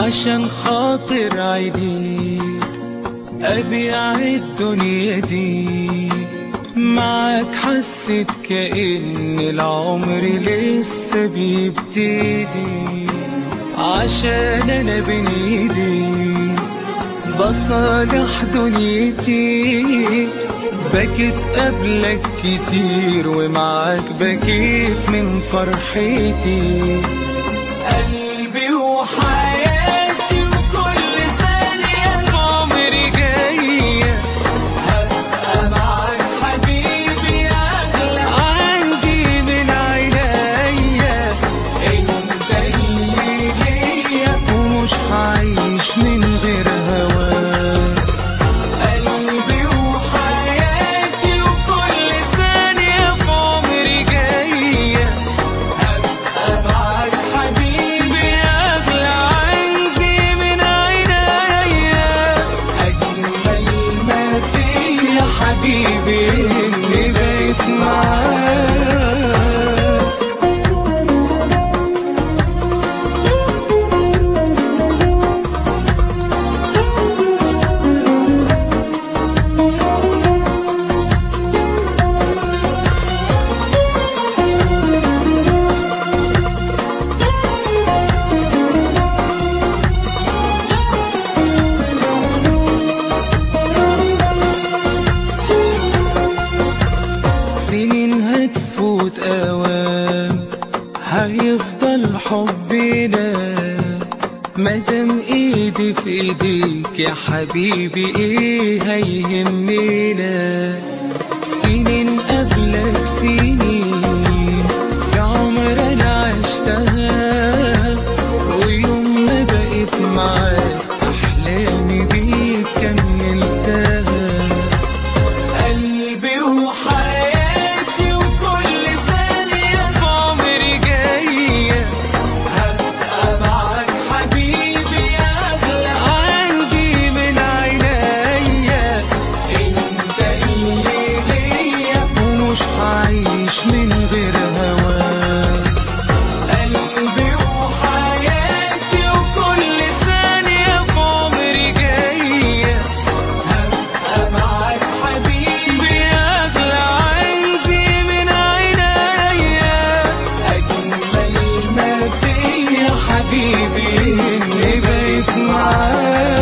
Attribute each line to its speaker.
Speaker 1: عشان خاطر عينيك أبيع الدنيا دي معاك حسيت كأن العمر لسه بيبتدي عشان أنا بين ايديك بصالح دنيتي بكيت قبلك كتير ومعاك بكيت من فرحتي قلبي وحياتي وكل ثانية في عمري جاية هبقى معاك حبيبي أغلى عندي من عينيا انت اللي ليا ومش هعيش من غير هواك قلبي وحياتي وكل ثانية في عمري جاية هبقى معاك حبيبي أغلى عندي من عينيا أجمل ما فيا حبيبي إني بقيت معاك سنين هتفوت اوام هيفضل حبنا مادام ايدي في ايديك يا حبيبي ايه هيهمنا سنين قبلك سنين في عمر انا عشتها ويوم ما بقيت معاك احلامي بيك كملتها قلبي وحياتي وكل ثانية في عمري جاية هبقى معاك حبيبي أغلى عندي من عينيا انت اللي ليا ومش هعيش من غير هواك قلبي وحياتي وكل ثانية في عمري جاية هبقى معاك حبيبي أغلى عندي من عينيا أجمل ما فيا حبيبي إني بقيت معاك